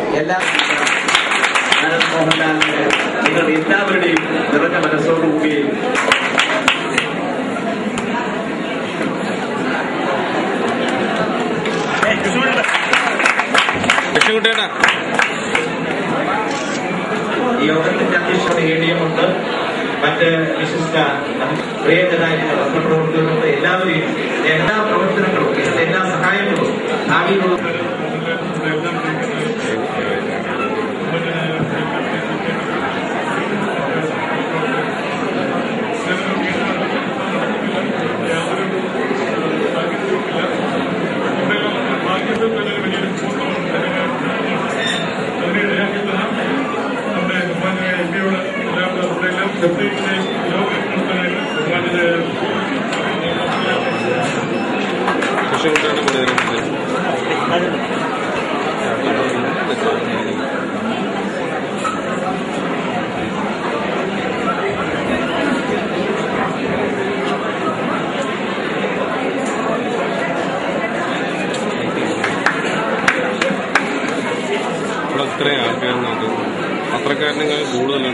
എല്ലാ ആനന്ദ് മോഹൻലാലിന് നിങ്ങൾ എല്ലാവരുടെയും നിറഞ്ഞ മനസ്സോടുകൂടി കൃഷ്ണൻകുട്ടിയേട്ടാ ഈ യോഗത്തിന്റെ അധ്യക്ഷത നേടിയുമുണ്ട് മറ്റ് വിശിഷ്ട പ്രിയജനായിട്ടുള്ള പത്രപ്രവർത്തകരുണ്ട് എല്ലാവരെയും എല്ലാ പ്രവർത്തനങ്ങളും ഇതിന്റെ എല്ലാ സഹായങ്ങളും ഭാവിയിലുള്ള കൃഷ്ണൻകുട്ടിയുടെ കൂടെ ഇതിലുണ്ട്. ഇവിടെ ഇത്രയും ആൾക്കാരുണ്ട് പത്രക്കാരനെക്കാൾ കൂടുതൽ